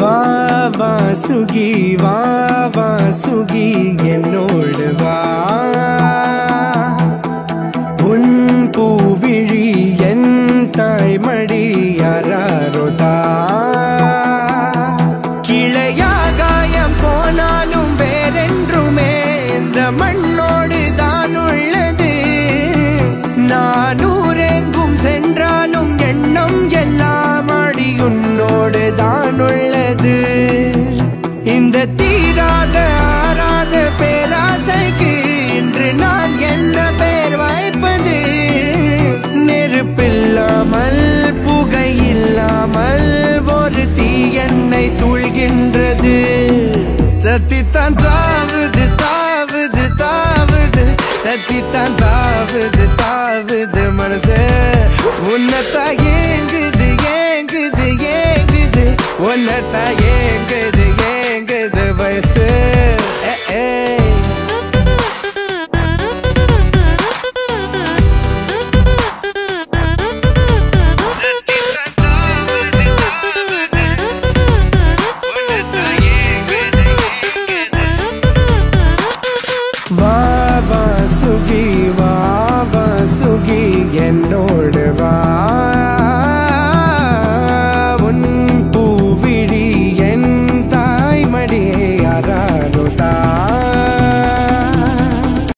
வா வா சுகி வா வா சுகி என்னோடு வா உன் பூவிழி என் தாய்மடி யாரோதா கிளையாகாயம் போனாலும் வேறென்றுமே இந்த மண்ணோடு தான் உள்ளது நானூரெங்கும் சென்றாலும் எண்ணம் எல்லாம் அடி உன்னோடு தான் உள்ளது இந்த தீராத ஆறாத பேராசைக்கு இன்று நான் என்ன பேர் வைப்பது நெருப்பில்லாமல் புகை இல்லாமல் ஒரு தீ என்னை சூழ்கின்றது தத்தித்தான் தாவுது தாவுது தாவுது தத்தித்தான் தாவுது தாவுது மனசு உன்னத்தா ஏங்குது ஏங்குது ஏங்குது உன்னத்தா ஏங்குது ஏங்குது வயசு